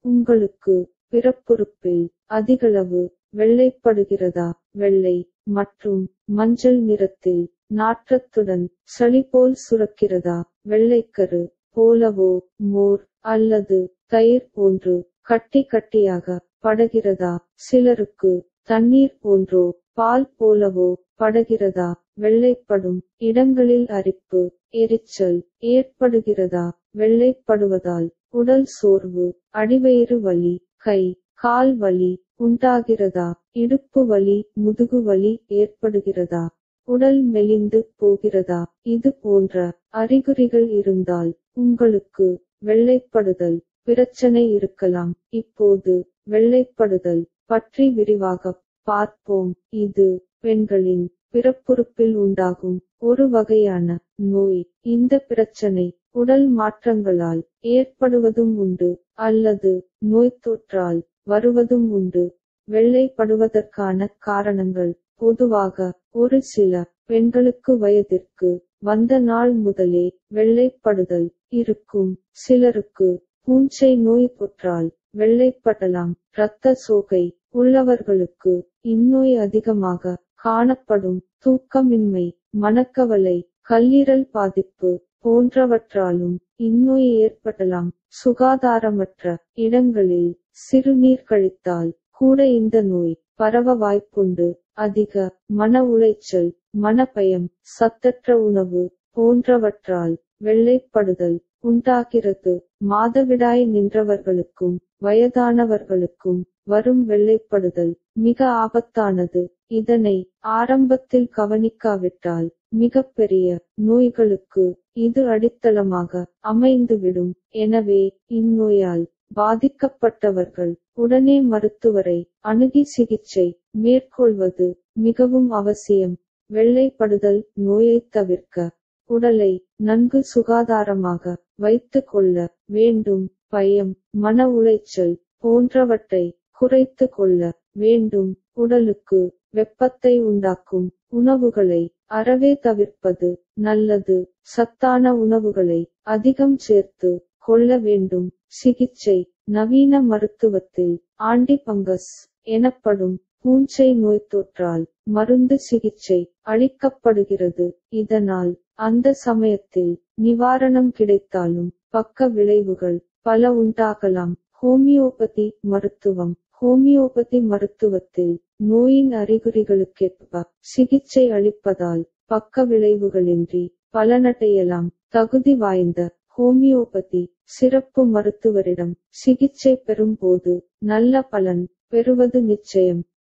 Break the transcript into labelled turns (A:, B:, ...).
A: உங்களுக்கு பிறப்புறுப்பில் அதிகளவு வெள்ளைப்படுகிறதா வெள்ளை மற்றும் மஞ்சள் நிறத்தில் நாற்றத்துடன் சளி போல் சுரக்கிறதா வெள்ளைக்கரு போலவோ மோர் அல்லது தயிர் போன்று கட்டி கட்டியாக படகிறதா சிலருக்கு தண்ணீர் போன்றோ பால் போலவோ படகிறதா வெள்ளைப்படும் இடங்களில் அரிப்பு எரிச்சல் ஏற்படுகிறதா வெள்ளைப்படுவதால் உடல் சோர்வு அடிவயிறு வலி கை கால் வலி உண்டாகிறதா இடுப்பு வலி முதுகு வலி ஏற்படுகிறதா உடல் மெலிந்து போகிறதா இது போன்ற அறிகுறிகள் இருந்தால் உங்களுக்கு வெள்ளைப்படுதல் பிரச்சனை இருக்கலாம் இப்போது வெள்ளைப்படுதல் பற்றி விரிவாக பார்ப்போம் இது பெண்களின் பிறப்புறுப்பில் உண்டாகும் ஒரு வகையான நோய் இந்த பிரச்சனை உடல் மாற்றங்களால் ஏற்படுவதும் உண்டு அல்லது நோய்த் தொற்றால் வருவதும் உண்டு வெள்ளைப்படுவதற்கான காரணங்கள் பொதுவாக ஒரு சில பெண்களுக்கு வயதிற்கு வந்த நாள் முதலே வெள்ளைப்படுதல் இருக்கும் சிலருக்கு பூஞ்சை நோய் தொற்றால் வெள்ளைப்படலாம் இரத்த சோகை உள்ளவர்களுக்கு இந்நோய் அதிகமாக காணப்படும் தூக்கமின்மை மனக்கவலை கல்லீரல் பாதிப்பு போன்றவற்றாலும் இந்நோய் ஏற்படலாம் சுகாதாரமற்ற இடங்களில் சிறுநீர் கழித்தால் கூட இந்த நோய் பரவ வாய்ப்புண்டு அதிக மன உளைச்சல் மனபயம் சத்தற்ற உணவு போன்றவற்றால் வெள்ளைப்படுதல் உண்டாகிறது மாதவிடாய் நின்றவர்களுக்கும் வயதானவர்களுக்கும் வரும் வெள்ளைப்படுதல் மிக ஆபத்தானது இதனை ஆரம்பத்தில் கவனிக்காவிட்டால் மிகப்பெரிய நோய்களுக்கு இது அடித்தளமாக அமைந்துவிடும் எனவே இந்நோயால் பாதிக்கப்பட்டவர்கள் உடனே மருத்துவரை அணுகி சிகிச்சை மேற்கொள்வது மிகவும் அவசியம் வெள்ளைப்படுதல் நோயை தவிர்க்க உடலை நன்கு சுகாதாரமாக வைத்துக் கொள்ள வேண்டும் பயம் மன உளைச்சல் போன்றவற்றை குறைத்து கொள்ள வேண்டும் உடலுக்கு வெப்பத்தை உண்டாக்கும் உணவுகளை அறவே தவிர்ப்பது நல்லது சத்தான உணவுகளை அதிகம் சேர்த்து கொள்ள வேண்டும் சிகிச்சை நவீன மருத்துவத்தில் ஆண்டிபங்கஸ் எனப்படும் பூஞ்சை நோய் தொற்றால் மருந்து சிகிச்சை அளிக்கப்படுகிறது இதனால் அந்த சமயத்தில் நிவாரணம் கிடைத்தாலும் பக்க விளைவுகள் பல உண்டாகலாம் ஹோமியோபதி மருத்துவம் ஹோமியோபதி மருத்துவத்தில் நோயின் அறிகுறிகளுக்கேற்ப சிகிச்சை அளிப்பதால் பக்க விளைவுகளின்றி பலனடையலாம் தகுதி வாய்ந்த ஹோமியோபதி சிறப்பு மருத்துவரிடம் சிகிச்சை பெறும்போது நல்ல பலன் பெறுவது நிச்சயம்